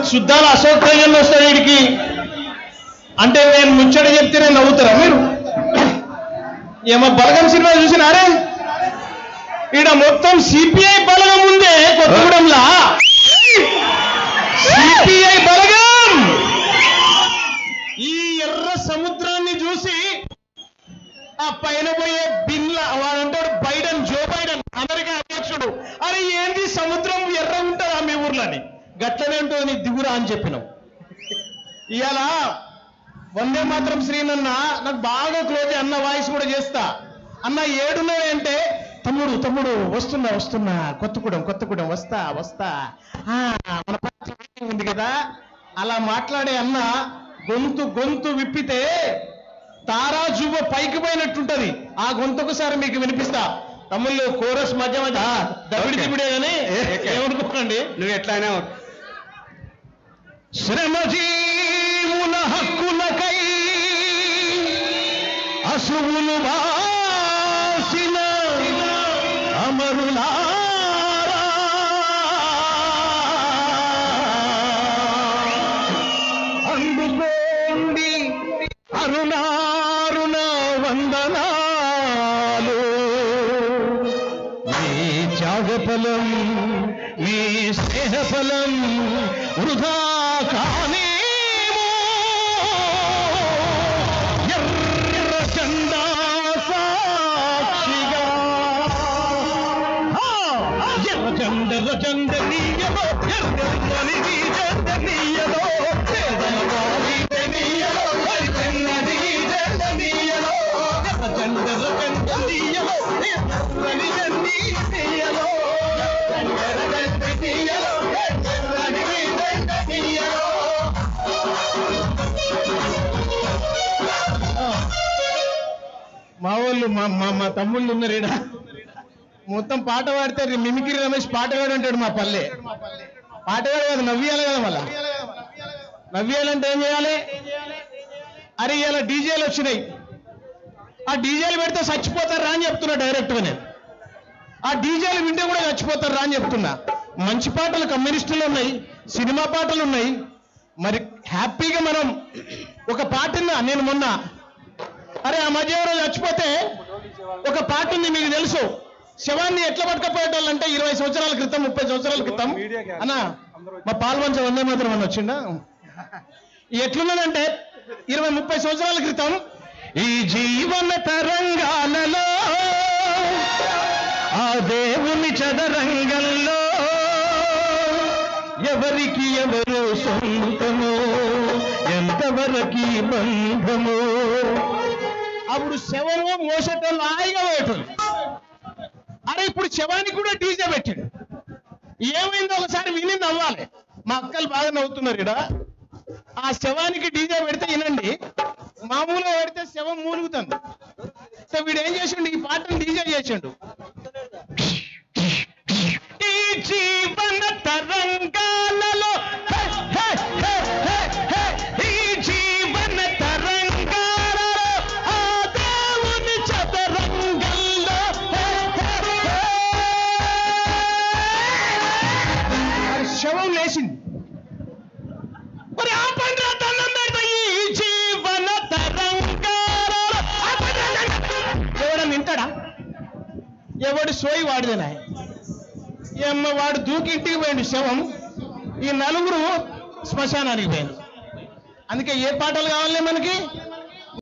శుద్ధాల అశోక్ ప్రజలు వస్తాయి వీడికి అంటే నేను ముచ్చట చెప్తేనే నవ్వుతారా మీరు ఏమో బలగం సినిమా చూసినారే ఈడ మొత్తం సిపిఐ బలగం ఉందే కొత్తగూడెంలా సిపిఐ బలగం ఈ ఎర్ర సముద్రాన్ని చూసి ఆ పైన పోయే బిన్ల వాడంటాడు బైడెన్ జో బైడెన్ అమెరికా అధ్యక్షుడు అరే ఏంది సముద్రం ఎర్ర ఉంటుందా మీ ఊర్లోని గట్లనే ఉంటుంది నీ దిగురా అని చెప్పినాం ఇవాళ వందే మాత్రం శ్రీనన్న నాకు బాగా క్లోజ్ అన్న వాయిస్ కూడా చేస్తా అన్న ఏడున్నవే అంటే తమ్ముడు తమ్ముడు వస్తున్నా వస్తున్నా కొత్తగూడెం కొత్తగూడెం వస్తా వస్తా ఆ, మన పార్టీ మీటింగ్ ఉంది కదా అలా మాట్లాడే అన్న గొంతు గొంతు విప్పితే తారా జువ్వ పైకి పోయినట్టుంటది ఆ గొంతు ఒకసారి మీకు వినిపిస్తా తమ్ముళ్ళు కోరస్ మధ్య మధ్య దవిడి దివిడే కానీ ఏమనుకోకండి నువ్వు ఎట్లయినా శ్రమజీవుల హక్కులకై అసువులు వాసిన అమరులారా అందుకోండి అరుణారుణ వందనాలు మీ త్యాగఫలం మీ స్నేహఫలం వృధా కానేమో ఎర్ర జెండా సాక్షిగా ఆ, ఎర్ర జెండ ఎర్ర జెండ నీయలో ఎర్రని నీ జెండ నీయలో పేదలవారి నీయలో ఎర్రని నీ జెండ నీయలో ఎర్ర జెండ ఎర్ర జెండ నీయలో ఎర్రని జెండి నీయలో ఎర్ర జెండ నీయలో ఎర్రని నీ జెండ నీయలో మా వాళ్ళు మా మా మా తమ్ముళ్ళు ఉన్నారు ఈడ మొత్తం పాట పాడితే రి- మిమిక్రీ రమేష్ పాటగాడు అంటాడు మా పల్లె పాటగాడు కాదు నవ్వియాలి కదా మళ్ళా నవ్వియాలంటే ఏం చేయాలి అరే ఇలా డీజేలు వచ్చినాయి ఆ డీజేలు పెడితే చచ్చిపోతారా అని చెప్తున్నా డైరెక్ట్గా నేను ఆ డీజేలు వింటే కూడా చచ్చిపోతారా అని చెప్తున్నా మంచి పాటలు కమ్యూనిస్టులు ఉన్నాయి సినిమా పాటలు ఉన్నాయి మరి హ్యాపీగా మనం ఒక పాట విన్నా నేను మొన్న అరే ఆ మధ్య ఎవరో చచ్చిపోతే ఒక పాట ఉంది మీకు తెలుసు శవాన్ని ఎట్లా పట్టుకపోయేటోళ్ళంటే ఇరవై సంవత్సరాల క్రితం ముప్పై సంవత్సరాల క్రితం అన్నా మా పాల్వంచ వందే మాత్రం అని వచ్చిండా ఎట్లున్నదంటే ఇరవై ముప్పై సంవత్సరాల క్రితం ఈ జీవన తరంగాలలో ఆ దేవుని చదరంగంలో ఎవరికి ఎవరు సొంతమో ఎంతవరకు బంధమో అప్పుడు శవము మోసేటోళ్ళు హాయిగా పోయేటోళ్ళు అరే ఇప్పుడు శవానికి కూడా డీజే పెట్టాడు ఏమైందో ఒకసారి విని నవ్వాలి మా అక్కలు బాగా నవ్వుతున్నారు ఇక్కడ ఆ శవానికి డీజే పెడితే వినండి మామూలుగా పెడితే శవం మూలుగుతుంది సో వీడు ఏం చేసిండు ఈ పాటను డీజే చేసిండు ఈ జీవన తరంగాలలో హే, హే, హే, హే, హే, ఈ జీవన తరంగాలలో ఆ దేవుని చదరంగంలో హే, హే, హే. మరి శవం లేచింది మరి ఆ పండ్ర దండం పెడతా ఈ జీవన తరంగాలలో ఆపండ్రా దండం. ఎవడన్నా వింటాడా ఎవడు సోయి వాడిదేనా ఏమ్మ వాడు దూకి ఇంటికి పోయిండు శవం ఈ నలుగురు శ్మశానానికి పోయిండు అందుకే ఏ పాటలు కావాలి మనకి